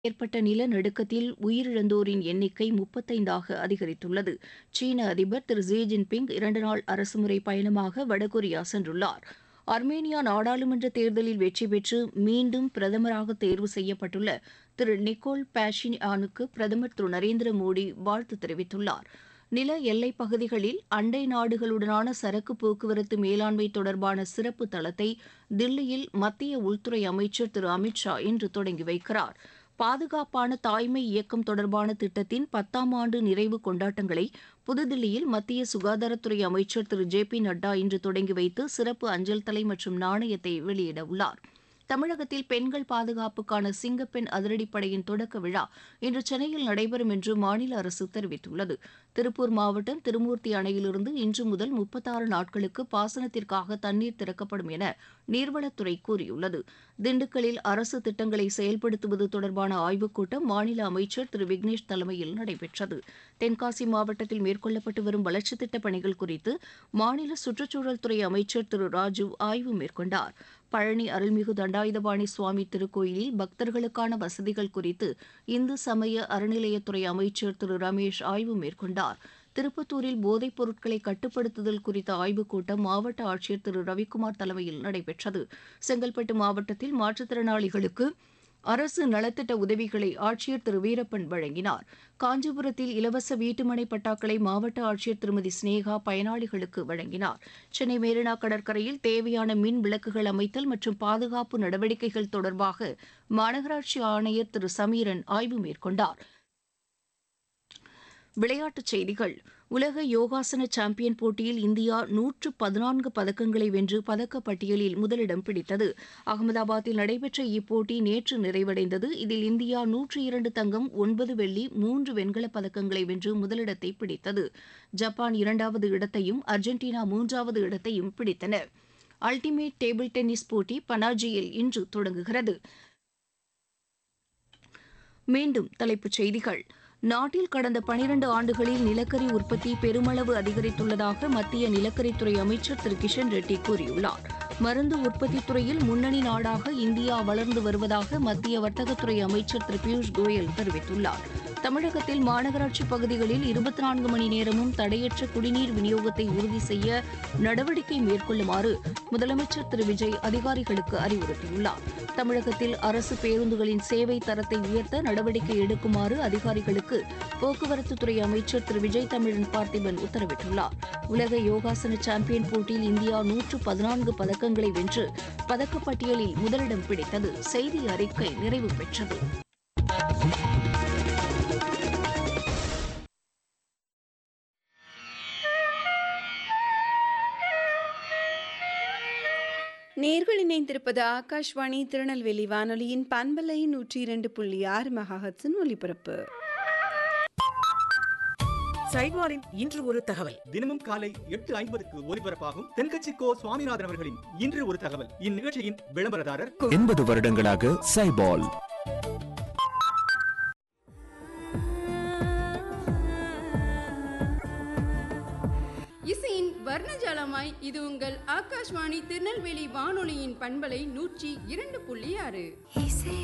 ஏற்பட்ட நிலநடுக்கத்தில் உயிரிழந்தோரின் எண்ணிக்கை முப்பத்தைந்தாக அதிகரித்துள்ளது சீன அதிபர் திரு ஜி ஜின்பிங் இரண்டு நாள் அரசுமுறை பயணமாக வடகொரியா சென்றுள்ளார் அர்மேனியா நாடாளுமன்ற தேர்தலில் வெற்றி பெற்று மீண்டும் பிரதமராக தேர்வு செய்யப்பட்டுள்ள திரு நிக்கோல் பாஷின்யானுக்கு பிரதமர் திரு நரேந்திர மோடி வாழ்த்து தெரிவித்துள்ளார் நில எல்லைப் பகுதிகளில் அண்டை நாடுகளுடனான சரக்கு போக்குவரத்து மேலாண்மை தொடர்பான சிறப்பு தளத்தை தில்லியில் மத்திய உள்துறை அமைச்சர் திரு அமித் ஷா இன்று தொடங்கி வைக்கிறார் பாதுகாப்பான தாய்மை இயக்கம் தொடர்பான திட்டத்தின் பத்தாம் ஆண்டு நிறைவு கொண்டாட்டங்களை புதுதில்லியில் மத்திய சுகாதாரத்துறை அமைச்சர் திரு ஜே பி நட்டா இன்று தொடங்கி வைத்து சிறப்பு அஞ்சல் தலை மற்றும் நாணயத்தை வெளியிட உள்ளார் தமிழகத்தில் பெண்கள் பாதுகாப்புக்கான சிங்கப்பெண் அதிரடிப்படையின் தொடக்க விழா இன்று சென்னையில் நடைபெறும் என்று மாநில அரசு தெரிவித்துள்ளது திருப்பூர் மாவட்டம் திருமூர்த்தி அணையிலிருந்து இன்று முதல் முப்பத்தாறு நாட்களுக்கு பாசனத்திற்காக தண்ணீர் திறக்கப்படும் என நீர்வளத்துறை கூறியுள்ளது திண்டுக்கல்லில் அரசு திட்டங்களை செயல்படுத்துவது தொடர்பான ஆய்வுக் கூட்டம் மாநில அமைச்சர் திரு விக்னேஷ் தலைமையில் நடைபெற்றது தென்காசி மாவட்டத்தில் மேற்கொள்ளப்பட்டு வரும் வளர்ச்சித் திட்டப் பணிகள் குறித்து மாநில சுற்றுச்சூழல் துறை அமைச்சர் திரு ராஜு ஆய்வு மேற்கொண்டார் பழனி அருள்மிகு தண்டாயுதபாணி சுவாமி திருக்கோயிலில் பக்தர்களுக்கான வசதிகள் குறித்து இந்து சமய அறநிலையத்துறை அமைச்சர் திரு ரமேஷ் ஆய்வு மேற்கொண்டார் திருப்பத்தூரில் போதைப் பொருட்களை கட்டுப்படுத்துதல் குறித்த ஆய்வுக் கூட்டம் மாவட்ட ஆட்சியர் திரு ரவிக்குமார் தலைமையில் நடைபெற்றது செங்கல்பட்டு மாவட்டத்தில் மாற்றுத்திறனாளிகளுக்கு அரசு நலத்திட்ட உதவிகளை ஆட்சியர் திரு வீரப்பன் வழங்கினார் காஞ்சிபுரத்தில் இலவச வீட்டுமனை பட்டாக்களை மாவட்ட ஆட்சியர் திருமதி ஸ்னேகா பயனாளிகளுக்கு வழங்கினார் சென்னை மெரினா கடற்கரையில் தேவையான மின் விளக்குகள் அமைத்தல் மற்றும் பாதுகாப்பு நடவடிக்கைகள் தொடர்பாக மாநகராட்சி ஆணையர் திரு சமீரன் ஆய்வு மேற்கொண்டார் விளையாட்டுச் செய்திகள் உலக யோகாசன சாம்பியன் போட்டியில் இந்தியா நூற்று பதினான்கு பதக்கங்களை வென்று பதக்கப் பட்டியலில் முதலிடம் பிடித்தது அகமதாபாத்தில் நடைபெற்ற இப்போட்டி நேற்று நிறைவடைந்தது இதில் இந்தியா நூற்று இரண்டு தங்கம் ஒன்பது வெள்ளி மூன்று வெண்கலப் பதக்கங்களை வென்று முதலிடத்தை பிடித்தது ஜப்பான் இரண்டாவது இடத்தையும் அர்ஜென்டினா மூன்றாவது இடத்தையும் பிடித்தன அல்டிமேட் டேபிள் டென்னிஸ் போட்டி பனாஜியில் இன்று தொடங்குகிறது மீண்டும் தலைப்புச் செய்திகள் நாட்டில் கடந்த பனிரண்டு ஆண்டுகளில் நிலக்கரி உற்பத்தி பெருமளவு அதிகரித்துள்ளதாக மத்திய நிலக்கரித்துறை அமைச்சர் திரு கிஷன் ரெட்டி கூறியுள்ளார் மருந்து உற்பத்தித் துறையில் முன்னணி நாடாக இந்தியா வளர்ந்து வருவதாக மத்திய வர்த்தகத்துறை அமைச்சர் திரு பியூஷ் கோயல் தெரிவித்துள்ளார் தமிழகத்தில் மாநகராட்சி பகுதிகளில் இருபத்தி நான்கு மணி நேரமும் தடையற்ற குடிநீர் விநியோகத்தை உறுதி செய்ய நடவடிக்கை மேற்கொள்ளுமாறு முதலமைச்சர் திரு விஜய் அதிகாரிகளுக்கு அறிவுறுத்தியுள்ளார் தமிழகத்தில் அரசு பேருந்துகளின் சேவை தரத்தை உயர்த்த நடவடிக்கை எடுக்குமாறு அதிகாரிகளுக்கு போக்குவரத்துத்துறை அமைச்சர் திரு விஜய் தமிழன் பார்த்திபன் உத்தரவிட்டுள்ளார் உலக யோகாசன சாம்பியன் போட்டியில் இந்தியா நூற்று பதினான்கு பதக்கங்களை வென்று பதக்கப்பட்டியலில் முதலிடம் பிடித்தது செய்தி அறிக்கை நிறைவு பெற்றது நேர்கள் இணைந்திருப்பது ஆகாஷ்வாணி திருநெல்வேலி வானொலியின் பண்பலை நூற்றி இரண்டு புள்ளி ஆறு மெகாஹட்ஸின் ஒலிபரப்பு சைவாரின் இன்று ஒரு தகவல் தினமும் காலை எட்டு ஐம்பதுக்கு ஒலிபரப்பாகும் தென்கட்சி கோ சுவாமிநாதன் அவர்களின் இன்று ஒரு தகவல் இந்நிகழ்ச்சியின் விளம்பரதாரர் எண்பது வருடங்களாக சைபால் இசையின் வர்ணஜாலமாய் இது உங்கள் ஆகாஷ்வாணி திருநெல்வேலி வானொலியின் பண்பலை நூற்றி இரண்டு புள்ளி ஆறு